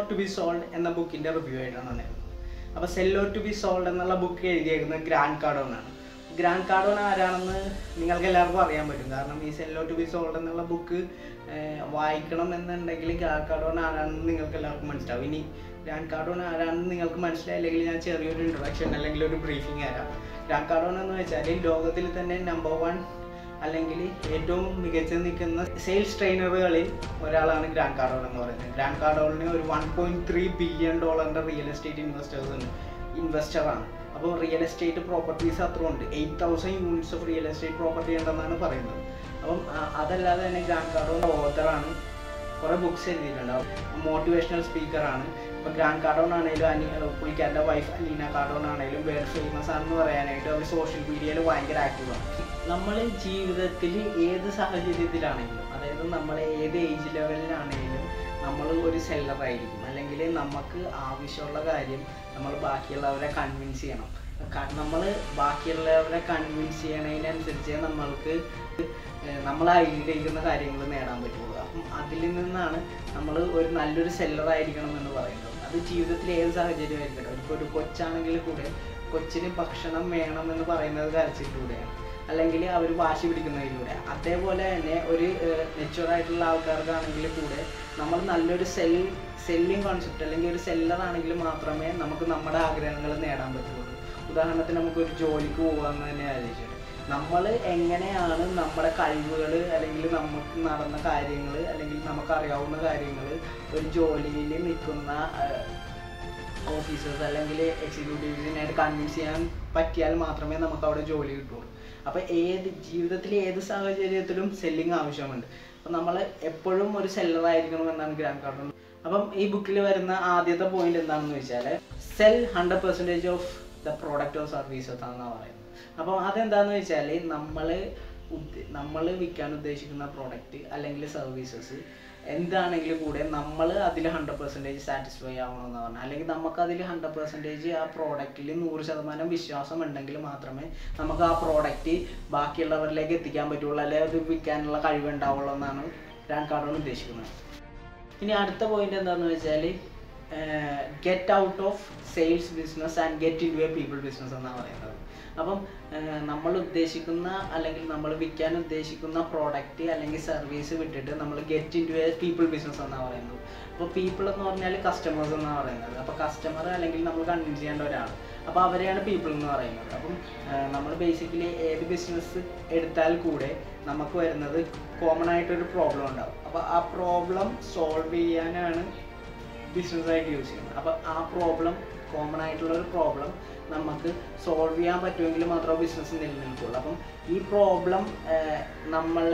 to be sold എന്ന ബുക്കിൻ്റെ review ആയിട്ടാണ് വന്നത് അപ്പോൾ സെല്ലോർ ടു ബി സോൾഡ് എന്നുള്ള ബുക്ക് എഴുതിയേക്കുന്നത് ഗ്രാൻഡ് കാർഡോൺ ആണ് ഗ്രാൻഡ് കാർഡോൺ ആരാണെന്ന് നിങ്ങൾക്ക് എല്ലാവർക്കും അറിയാൻ പറ്റും കാരണം ഈ സെല്ലോ ടു ബി സോൾഡ് എന്നുള്ള ബുക്ക് വായിക്കണം എന്നുണ്ടെങ്കിൽ ഗ്രാൻഡ് കാർഡോൺ ആരാണെന്ന് നിങ്ങൾക്ക് എല്ലാവർക്കും മനസ്സിലാവും ഇനി ഗ്രാൻഡ് കാർഡോൺ ആരാണെന്ന് നിങ്ങൾക്ക് മനസ്സിലായില്ലെങ്കിൽ ഞാൻ ചെറിയൊരു ഇൻട്രൊഡക്ഷൻ അല്ലെങ്കിൽ ഒരു ബ്രീഫിംഗ് തരാം ഗ്രാൻഡ് കാർഡോൺ എന്ന് വെച്ചാൽ ലോകത്തിൽ തന്നെ നമ്പർ വൺ അല്ലെങ്കിൽ ഏറ്റവും മികച്ച നിൽക്കുന്ന സെയിൽസ് ട്രെയിനറുകളിൽ ഒരാളാണ് ഗ്രാൻഡ് കാർഡോൺ എന്ന് പറയുന്നത് ഗ്രാൻഡ് കാർഡോണിന് ഒരു വൺ പോയിന്റ് ത്രീ ബില്യൺ ഡോളറിൻ്റെ റിയൽ എസ്റ്റേറ്റ് ഇൻവെസ്റ്റേഴ്സ് ഉണ്ട് ഇൻവെസ്റ്ററാണ് അപ്പോൾ റിയൽ എസ്റ്റേറ്റ് പ്രോപ്പർട്ടീസ് അത്ര ഉണ്ട് eight thousand units of real estate property ഉണ്ടെന്നാണ് പറയുന്നത് അപ്പം ആ, അതല്ലാതെ തന്നെ ഗ്രാൻഡ് കാർഡോൺ ഓത്തറാണ് കുറേ ബുക്സ് എഴുതിയിട്ടുണ്ടാവും മോട്ടിവേഷണൽ സ്പീക്കറാണ് ഇപ്പോൾ ഗ്രാൻഡ് കാർഡോൺ ആണെങ്കിലും അനി പുള്ളിക്കാരൻ്റെ വൈഫ് അലീന കാർഡോൺ ആണെങ്കിലും വേറെ ഫേമസ് ആണെന്ന് പറയാനായിട്ട് അവർ സോഷ്യൽ മീഡിയയിൽ ഭയങ്കര ആക്റ്റീവാണ് നമ്മൾ ജീവിതത്തിൽ ഏത് സാഹചര്യത്തിലാണെങ്കിലും അതായത് നമ്മൾ ഏത് ഏജ് ലെവലിലാണെങ്കിലും നമ്മൾ ഒരു സെല്ലർ ആയിരിക്കും അല്ലെങ്കിൽ നമുക്ക് ആവശ്യമുള്ള കാര്യം നമ്മൾ ബാക്കിയുള്ളവരെ കൺവിൻസ് ചെയ്യണം നമ്മൾ ബാക്കിയുള്ളവരെ കൺവിൻസ് ചെയ്യണതിനനുസരിച്ച് നമ്മൾക്ക് നമ്മൾ ആഗ്രഹിക്കുന്ന കാര്യങ്ങൾ നേടാൻ പറ്റുള്ളൂ അപ്പം അതിൽ നിന്നാണ് നമ്മൾ ഒരു നല്ലൊരു സെല്ലർ ആയിരിക്കണം എന്ന് പറയുന്നത് അത് ജീവിതത്തിൽ ഏത് സാഹചര്യം ആയിരിക്കട്ടെ ഇപ്പോൾ ഒരു കൊച്ചാണെങ്കിൽ കൂടെ കൊച്ചിന് ഭക്ഷണം വേണം എന്ന് പറയുന്നത് കരച്ചിലൂടെയാണ് അല്ലെങ്കിൽ അവർ വാശി പിടിക്കുന്നതിലൂടെ അതേപോലെ തന്നെ ഒരു മെച്ചുവർ ആയിട്ടുള്ള ആൾക്കാർക്കാണെങ്കിൽ കൂടെ നമ്മൾ നല്ലൊരു സെൽ സെല്ലിംഗ് കോൺസെപ്റ്റ് അല്ലെങ്കിൽ ഒരു സെല്ലർ ആണെങ്കിൽ മാത്രമേ നമുക്ക് നമ്മുടെ ആഗ്രഹങ്ങൾ നേടാൻ പറ്റുള്ളൂ ഉദാഹരണത്തിന് നമുക്ക് ഒരു ജോലിക്ക് പോകാമെന്ന് തന്നെ ആലോചിച്ചിട്ട് നമ്മൾ എങ്ങനെയാണ് നമ്മുടെ കഴിവുകൾ അല്ലെങ്കിൽ നമുക്ക് നടന്ന കാര്യങ്ങൾ അല്ലെങ്കിൽ നമുക്കറിയാവുന്ന കാര്യങ്ങൾ ഒരു ജോലിയിൽ നിൽക്കുന്ന ഓഫീസേഴ്സ് അല്ലെങ്കിൽ എക്സിക്യൂട്ടീവ്സിനായിട്ട് കൺവിൻസ് ചെയ്യാൻ പറ്റിയാൽ മാത്രമേ നമുക്ക് അവിടെ ജോലി കിട്ടുള്ളൂ അപ്പോൾ ഏത് ജീവിതത്തിൽ ഏത് സാഹചര്യത്തിലും സെല്ലിംഗ് ആവശ്യമുണ്ട് അപ്പം നമ്മൾ എപ്പോഴും ഒരു സെല്ലർ ആയിരിക്കണം എന്നാണ് ഗ്രാൻഡ് കാർഡൺ അപ്പം ഈ ബുക്കിൽ വരുന്ന ആദ്യത്തെ പോയിന്റ് എന്താണെന്ന് വെച്ചാൽ sell hundred percentage of the product or services എന്നാണ് പറയുന്നത് അപ്പം അതെന്താണെന്ന് വെച്ചാൽ നമ്മൾ നമ്മൾ വിൽക്കാൻ ഉദ്ദേശിക്കുന്ന പ്രോഡക്റ്റ് അല്ലെങ്കിൽ സർവീസസ് എന്താണെങ്കിലും കൂടെ നമ്മൾ അതിൽ ഹൺഡ്രഡ് പെർസെൻറ്റേജ് സാറ്റിസ്ഫൈ ആവണമെന്ന് പറഞ്ഞാൽ അല്ലെങ്കിൽ നമുക്ക് അതിൽ ഹൺഡ്രഡ് പെർസെൻറ്റേജ് ആ പ്രോഡക്റ്റിൽ നൂറ് ശതമാനം വിശ്വാസം ഉണ്ടെങ്കിൽ മാത്രമേ നമുക്ക് ആ പ്രോഡക്റ്റ് ബാക്കിയുള്ളവരിലേക്ക് എത്തിക്കാൻ പറ്റുള്ളൂ അല്ലെങ്കിൽ അത് വിൽക്കാനുള്ള കഴിവുണ്ടാവുള്ളൂ എന്നാണ് ഗ്രാൻഡ് കാർഡോൺ ഉദ്ദേശിക്കുന്നത് ഇനി അടുത്ത പോയിന്റ് എന്താണെന്ന് വെച്ചാൽ get out of sales business and get into a people business എന്നാണ് പറയുന്നത് അപ്പം നമ്മൾ ഉദ്ദേശിക്കുന്ന അല്ലെങ്കിൽ നമ്മൾ വിൽക്കാൻ ഉദ്ദേശിക്കുന്ന പ്രോഡക്റ്റ് അല്ലെങ്കിൽ സർവീസ് വിട്ടിട്ട് നമ്മൾ get into a people business എന്നാണ് പറയുന്നത് അപ്പോൾ പീപ്പിൾ എന്ന് പറഞ്ഞാൽ കസ്റ്റമേഴ്സ് എന്നാണ് പറയുന്നത് അപ്പോൾ കസ്റ്റമർ അല്ലെങ്കിൽ നമ്മൾ കൺവിൻസ് ചെയ്യേണ്ട ഒരാൾ അപ്പോൾ അവരെയാണ് പീപ്പിൾ എന്ന് പറയുന്നത് അപ്പം നമ്മൾ ബേസിക്കലി ഏത് ബിസിനസ് എടുത്താൽ കൂടെ നമുക്ക് വരുന്നത് കോമൺ ആയിട്ടൊരു പ്രോബ്ലം ഉണ്ടാവും അപ്പോൾ ആ പ്രോബ്ലം സോൾവ് ചെയ്യാനാണ് ബിസിനസ് ആയിട്ട് യൂസ് ചെയ്യുന്നത് അപ്പോൾ ആ പ്രോബ്ലം കോമൺ ആയിട്ടുള്ള ഒരു പ്രോബ്ലം നമുക്ക് സോൾവ് ചെയ്യാൻ പറ്റുമെങ്കിൽ മാത്രമേ ബിസിനസ് നിലനിൽക്കുള്ളൂ അപ്പം ഈ പ്രോബ്ലം നമ്മൾ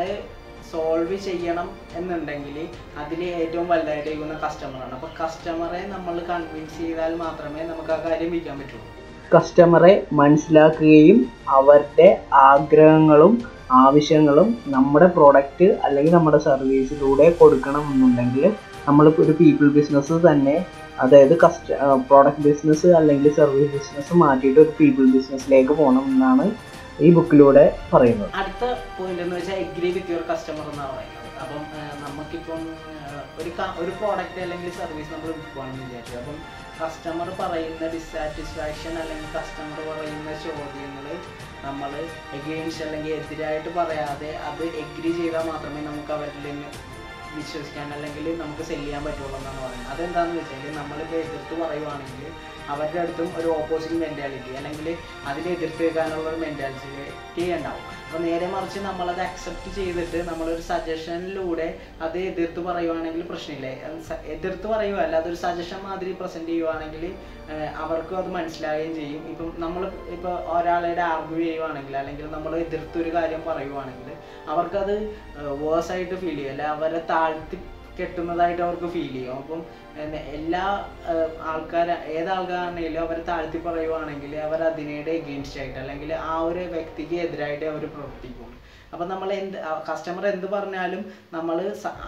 സോൾവ് ചെയ്യണം എന്നുണ്ടെങ്കിൽ അതിൽ ഏറ്റവും വലുതായിട്ട് ചെയ്യുന്ന കസ്റ്റമറാണ് അപ്പോൾ കസ്റ്റമറെ നമ്മൾ കൺവിൻസ് ചെയ്താൽ മാത്രമേ നമുക്ക് ആ കാര്യം വിൽക്കാൻ പറ്റുള്ളൂ കസ്റ്റമറെ മനസ്സിലാക്കുകയും അവരുടെ ആഗ്രഹങ്ങളും ആവശ്യങ്ങളും നമ്മുടെ പ്രോഡക്റ്റ് അല്ലെങ്കിൽ നമ്മുടെ സർവീസിലൂടെ കൊടുക്കണം എന്നുണ്ടെങ്കിൽ നമ്മൾ ഒരു പീപ്പിൾ ബിസിനസ് തന്നെ അതായത് കസ്റ്റ പ്രോഡക്റ്റ് ബിസിനസ് അല്ലെങ്കിൽ സർവീസ് ബിസിനസ് മാറ്റിയിട്ട് ഒരു പീപ്പിൾ ബിസിനസ്സിലേക്ക് പോകണം എന്നാണ് ഈ ബുക്കിലൂടെ പറയുന്നത് അടുത്ത പോയിന്റ് എന്ന് വെച്ചാൽ എഗ്രി വിത്ത് യുവർ കസ്റ്റമർ എന്നാണ് പറയുന്നത് അപ്പം നമുക്കിപ്പം ഒരു ഒരു പ്രോഡക്റ്റ് അല്ലെങ്കിൽ സർവീസ് നമ്മൾ വിൽക്കുകയാണെന്ന് വിചാരിച്ചു അപ്പം കസ്റ്റമർ പറയുന്ന ഡിസാറ്റിസ്ഫാക്ഷൻ അല്ലെങ്കിൽ കസ്റ്റമർ പറയുന്ന ചോദ്യങ്ങൾ നമ്മൾ എഗെയിൻസ്റ്റ് അല്ലെങ്കിൽ എതിരായിട്ട് പറയാതെ അത് എഗ്രി ചെയ്താൽ മാത്രമേ നമുക്ക് അവരിൽ നിന്ന് വിശ്വസിക്കാൻ അല്ലെങ്കിൽ നമുക്ക് സെല് ചെയ്യാൻ പറ്റുള്ളൂ എന്നാണ് പറയുന്നത് അതെന്താണെന്ന് വെച്ചാൽ നമ്മളിപ്പോൾ എതിർത്ത് പറയുവാണെങ്കിൽ അവരുടെ അടുത്തും ഒരു ഓപ്പോസിറ്റ് മെൻറ്റാലിറ്റി അല്ലെങ്കിൽ അതിനെ എതിർത്ത് വെക്കാനുള്ള ഒരു മെൻറ്റാലിറ്റി ഉണ്ടാവും അപ്പോൾ നേരെ മറിച്ച് നമ്മളത് അക്സെപ്റ്റ് ചെയ്തിട്ട് നമ്മളൊരു സജഷനിലൂടെ അത് എതിർത്ത് പറയുവാണെങ്കിൽ പ്രശ്നമില്ല എതിർത്ത് പറയുകയല്ല അതൊരു സജഷൻ മാതിരി പ്രസൻറ്റ് ചെയ്യുവാണെങ്കിൽ അവർക്കും അത് മനസ്സിലാവുകയും ചെയ്യും ഇപ്പം നമ്മൾ ഇപ്പോൾ ഒരാളുടെ ആർഗ്യൂ ചെയ്യുവാണെങ്കിൽ അല്ലെങ്കിൽ നമ്മൾ എതിർത്തൊരു കാര്യം പറയുവാണെങ്കിൽ അവർക്കത് വേഴ്സ് ആയിട്ട് ഫീൽ ചെയ്യും അല്ലെ അവരെ താഴ്ത്തി കെട്ടുന്നതായിട്ട് അവർക്ക് ഫീൽ ചെയ്യും അപ്പം എല്ലാ ആൾക്കാർ ഏതാൾക്കാരാണെങ്കിലും അവരെ താഴ്ത്തി പറയുവാണെങ്കിൽ അവർ അതിനേടെ എഗെയിൻസ്റ്റ് ആയിട്ട് അല്ലെങ്കിൽ ആ ഒരു വ്യക്തിക്ക് എതിരായിട്ട് അവർ പ്രവർത്തിക്കും അപ്പം നമ്മൾ എന്ത് കസ്റ്റമർ എന്ത് പറഞ്ഞാലും നമ്മൾ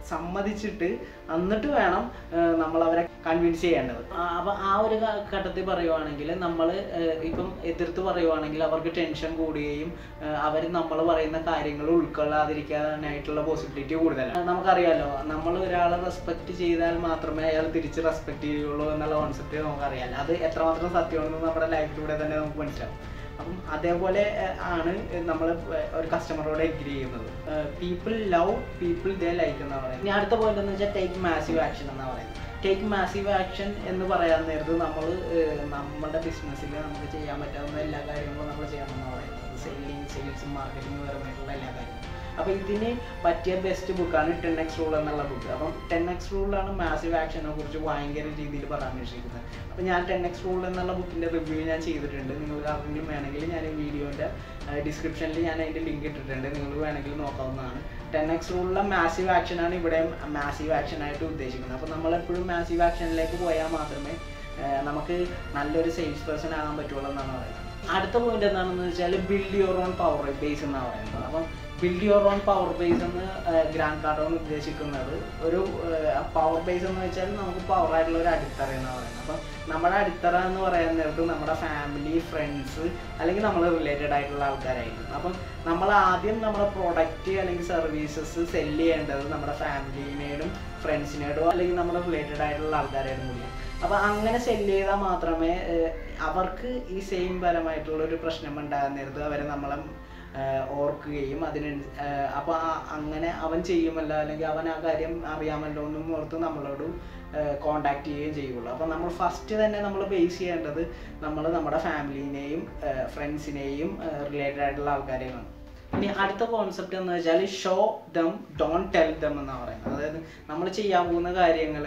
സമ്മതിച്ചിട്ട് എന്നിട്ട് വേണം ഏഹ്, നമ്മൾ അവരെ കൺവിൻസ് ചെയ്യേണ്ടത് ആ, അപ്പൊ ആ ഒരു ഘ- ഘട്ടത്തിൽ പറയുവാണെങ്കിൽ നമ്മൾ ഇപ്പം എതിർത്ത് പറയുവാണെങ്കിൽ അവർക്ക് ടെൻഷൻ കൂടുകയും അവർ നമ്മൾ പറയുന്ന കാര്യങ്ങൾ ഉൾക്കൊള്ളാതിരിക്കാനായിട്ടുള്ള പോസിബിലിറ്റി കൂടുതലാണ് നമുക്കറിയാലോ നമ്മൾ ഒരാളെ റെസ്പെക്ട് ചെയ്താൽ മാത്രമേ അയാൾ തിരിച്ച് റെസ്പെക്ട് ചെയ്യുള്ളൂ എന്നുള്ള കോൺസെപ്റ്റ് നമുക്കറിയാം അത് എത്രമാത്രം സത്യമാണെന്ന് നമ്മുടെ ലൈഫിലൂടെ തന്നെ നമുക്ക് മനസ്സിലാവും അപ്പം അതേപോലെ ഏഹ്, ആണ് നമ്മൾ ഒരു കസ്റ്റമറോട് എഗ്രി ചെയ്യുന്നത് people love people they like എന്നാ പറയുന്നത് ഇനി അടുത്ത പോയിന്റ് എന്ന് വെച്ചാൽ ടേക്ക് മാസീവ് ആക്ഷൻ എന്നാ പറയുന്നത് ടേക്ക് മാസീവ് ആക്ഷൻ എന്ന് പറയാൻ നേരത്ത് നമ്മൾ നമ്മുടെ ബിസിനസ്സിൽ നമുക്ക് ചെയ്യാൻ പറ്റാവുന്ന എല്ലാ കാര്യങ്ങളും നമ്മൾ ചെയ്യണമെന്നാണ് പറയുന്നത് സെല്ലിങ് സെയിൽസ് മാർക്കറ്റിംഗ് പരമായിട്ടുള്ള എല്ലാ കാര്യങ്ങളും അപ്പോൾ ഇതിന് പറ്റിയ ബെസ്റ്റ് ബുക്കാണ് ടെൻ എക്സ് റൂൾ എന്നുള്ള ബുക്ക് അപ്പം ടെൻ എക്സ് റൂളിലാണ് മാസീവ് ആക്ഷനെ കുറിച്ച് ഭയങ്കര രീതിയിൽ പരാമർശിക്കുന്നത് അപ്പോൾ ഞാൻ ടെൻ എക്സ് റൂൾ എന്നുള്ള ബുക്കിൻ്റെ റിവ്യൂ ഞാൻ ചെയ്തിട്ടുണ്ട് നിങ്ങൾക്ക് ആർക്കെങ്കിലും വേണമെങ്കിൽ ഞാൻ ഈ വീഡിയോൻ്റെ ഡിസ്ക്രിപ്ഷനിൽ ഞാൻ അതിൻ്റെ ലിങ്ക് ഇട്ടിട്ടുണ്ട് നിങ്ങൾക്ക് വേണമെങ്കിൽ നോക്കാവുന്നതാണ് ടെൻ എക്സ് റൂളിലെ മാസീവ് ആക്ഷനാണ് ഇവിടെ മാസീവ് ആക്ഷൻ ആയിട്ട് ഉദ്ദേശിക്കുന്നത് അപ്പോൾ നമ്മളെപ്പോഴും മാസീവ് ആക്ഷനിലേക്ക് പോയാൽ മാത്രമേ ആ, നമുക്ക് നല്ലൊരു സെയിൽസ് പേഴ്സൺ ആകാൻ പറ്റുള്ളൂ എന്നാണ് പറയുന്നത് അടുത്ത പോയിന്റ് എന്താണെന്ന് വെച്ചാൽ build your own power base എന്നാണ് പറയുന്നത് അപ്പം build your own power base എന്ന് ഗ്രാൻഡ് കാർഡോൺ ഉദ്ദേശിക്കുന്നത് ഒരു പവർ ബേസ് എന്ന് വെച്ചാൽ നമുക്ക് പവർ ആയിട്ടുള്ള ഒരു അടിത്തറ എന്നാണ് പറയുന്നത് അപ്പം നമ്മുടെ അടിത്തറ എന്ന് പറയാൻ നേരത്ത് നമ്മുടെ ഫാമിലി ഫ്രണ്ട്സ് അല്ലെങ്കിൽ നമ്മൾ റിലേറ്റഡ് ആയിട്ടുള്ള ആൾക്കാരായിരിക്കും അപ്പം നമ്മൾ ആദ്യം നമ്മുടെ പ്രോഡക്റ്റ് അല്ലെങ്കിൽ സർവീസസ് സെല് ചെയ്യേണ്ടത് നമ്മുടെ ഫാമിലിനോടും ഫ്രണ്ട്സിനോടും അല്ലെങ്കിൽ നമ്മുടെ റിലേറ്റഡ് ആയിട്ടുള്ള ആൾക്കാരായിട്ടും കൂടിയാണ് അപ്പോൾ അങ്ങനെ സെല് ചെയ്താൽ മാത്രമേ ഏഹ്, അവർക്ക് ഈ സെയിം പരമായിട്ടുള്ള ഒരു പ്രശ്നം ഉണ്ടാകാൻ നേരത്ത് അവരെ നമ്മളെ ഏഹ്, ഓർക്കുകയും അതിന് അപ്പോൾ അങ്ങനെ അവൻ ചെയ്യുമല്ലോ അല്ലെങ്കിൽ അവൻ ആ കാര്യം അറിയാമല്ലോ എന്നും ഓർത്ത് നമ്മളോട് കോണ്ടാക്ട് ചെയ്യുകയും ചെയ്യുള്ളൂ അപ്പോൾ നമ്മൾ ഫസ്റ്റ് തന്നെ നമ്മൾ ബേസ് ചെയ്യേണ്ടത് നമ്മൾ നമ്മുടെ ഫാമിലിനെയും ഫ്രണ്ട്സിനെയും റിലേറ്റഡ് ആയിട്ടുള്ള ആൾക്കാരെയുമാണ് ഇനി അടുത്ത കോൺസെപ്റ്റ് എന്ന് വെച്ചാൽ show them don't tell them എന്നാണ് പറയുന്നത് അതായത് നമ്മൾ ചെയ്യാൻ പോകുന്ന കാര്യങ്ങൾ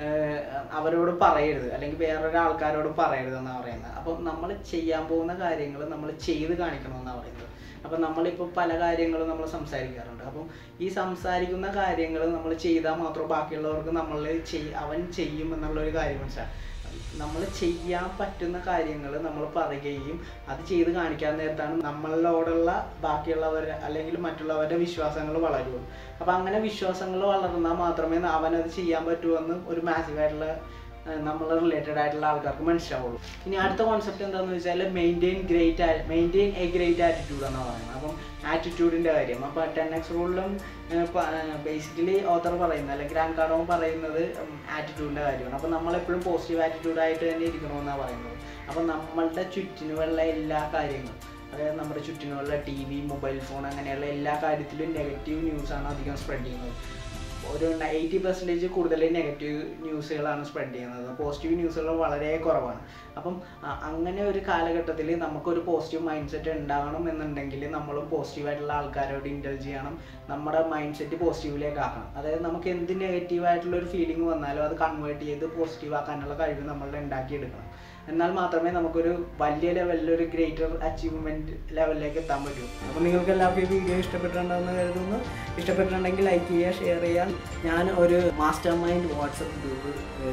അവരോട് പറയരുത് അല്ലെങ്കിൽ വേറൊരു ആൾക്കാരോട് പറയരുത് എന്നാണ് പറയുന്നത് അപ്പം നമ്മൾ ചെയ്യാൻ പോകുന്ന കാര്യങ്ങൾ നമ്മൾ ചെയ്ത് കാണിക്കണമെന്നാണ് പറയുന്നത് അപ്പം നമ്മളിപ്പോൾ പല കാര്യങ്ങളും നമ്മൾ സംസാരിക്കാറുണ്ട് അപ്പം ഈ സംസാരിക്കുന്ന കാര്യങ്ങൾ നമ്മൾ ചെയ്താൽ മാത്രം ബാക്കിയുള്ളവർക്ക് നമ്മൾ ചെയ് അവൻ ചെയ്യും എന്നുള്ളൊരു കാര്യം മനസ്സിലാവും നമ്മൾ ചെയ്യാൻ പറ്റുന്ന കാര്യങ്ങൾ നമ്മൾ പറയുകയും അത് ചെയ്ത് കാണിക്കാൻ നേരത്താണ് നമ്മളോടുള്ള ബാക്കിയുള്ളവർ അല്ലെങ്കിൽ മറ്റുള്ളവരുടെ വിശ്വാസങ്ങൾ വളരുള്ളൂ അപ്പം അങ്ങനെ വിശ്വാസങ്ങൾ വളർന്നാൽ മാത്രമേ അവനത് ചെയ്യാൻ പറ്റുമെന്ന് ഒരു മാസീവായിട്ടുള്ള നമ്മൾ റിലേറ്റഡ് ആയിട്ടുള്ള ആൾക്കാർക്ക് മനസ്സിലാവുള്ളൂ ഇനി അടുത്ത കോൺസെപ്റ്റ് എന്താണെന്ന് വെച്ചാൽ maintain great maintain a great attitude എന്നാണ് പറയുന്നത് അപ്പം ആറ്റിറ്റ്യൂഡിൻ്റെ കാര്യം അപ്പോൾ ടെൻ എക്സ് റൂളിലും ബേസിക്കലി ഓത്തർ പറയുന്നത് അല്ലെങ്കിൽ ഗ്രാൻഡ് കാർഡോൺ പറയുന്നത് ആറ്റിറ്റ്യൂഡിൻ്റെ കാര്യമാണ് അപ്പോൾ നമ്മളെപ്പോഴും പോസിറ്റീവ് ആറ്റിറ്റ്യൂഡായിട്ട് തന്നെ ഇരിക്കണമെന്നാണ് പറയുന്നത് അപ്പോൾ നമ്മളുടെ ചുറ്റിനുമുള്ള എല്ലാ കാര്യങ്ങളും അതായത് നമ്മുടെ ചുറ്റിനുള്ള ടി വി മൊബൈൽ ഫോൺ അങ്ങനെയുള്ള എല്ലാ കാര്യത്തിലും നെഗറ്റീവ് ന്യൂസാണ് അധികം സ്പ്രെഡ് ചെയ്യുന്നത് ഒരു എയ്റ്റി പെർസെൻറ്റേജ് കൂടുതൽ നെഗറ്റീവ് ന്യൂസുകളാണ് സ്പ്രെഡ് ചെയ്യുന്നത് പോസിറ്റീവ് ന്യൂസുകൾ വളരെ കുറവാണ് അപ്പം അ- അങ്ങനെ ഒരു കാലഘട്ടത്തിൽ നമുക്കൊരു പോസിറ്റീവ് മൈൻഡ് സെറ്റ് ഉണ്ടാകണം എന്നുണ്ടെങ്കിൽ നമ്മളും പോസിറ്റീവായിട്ടുള്ള ആൾക്കാരോട് ഇൻറ്റർജ് ചെയ്യണം നമ്മുടെ മൈൻഡ് സെറ്റ് പോസിറ്റീവിലേക്ക് ആക്കണം അതായത് നമുക്ക് എന്ത് നെഗറ്റീവായിട്ടുള്ള ഒരു ഫീലിംഗ് വന്നാലും അത് കൺവേർട്ട് ചെയ്ത് പോസിറ്റീവ് ആക്കാനുള്ള കഴിവ് നമ്മളുടെ ഉണ്ടാക്കിയെടുക്കണം എന്നാൽ മാത്രമേ നമുക്കൊരു വലിയ ലെവലിൽ ഒരു ഗ്രേറ്റർ അച്ചീവ്മെന്റ് ലെവലിലേക്ക് എത്താൻ പറ്റൂ അപ്പോൾ നിങ്ങൾക്ക് എല്ലാവർക്കും ഈ വീഡിയോ ഇഷ്ടപ്പെട്ടിട്ടുണ്ടെന്ന് കരുതുന്നു ഇഷ്ടപ്പെട്ടിട്ടുണ്ടെങ്കിൽ ലൈക്ക് ചെയ്യുക ഷെയർ ചെയ്യാൻ ഞാൻ ഒരു മാസ്റ്റർ മൈൻഡ് വാട്സപ്പ് ഗ്രൂപ്പ്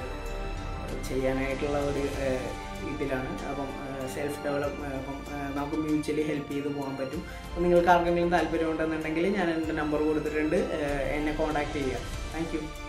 ചെയ്യാനായിട്ടുള്ള ഒരു ഏഹ്, ഇതിലാണ് അപ്പം സെൽഫ് ഡെവലപ്പ് അപ്പം ഏഹ്, നമുക്ക് മ്യൂച്വലി ഹെൽപ്പ് ചെയ്ത് പോകാൻ പറ്റും അപ്പം നിങ്ങൾക്ക് ആർക്കെങ്കിലും താല്പര്യം ഉണ്ടെന്നുണ്ടെങ്കിൽ ഞാൻ എൻ്റെ നമ്പർ കൊടുത്തിട്ടുണ്ട് ഏഹ്, എന്നെ കോൺടാക്ട് ചെയ്യുക താങ്ക് യു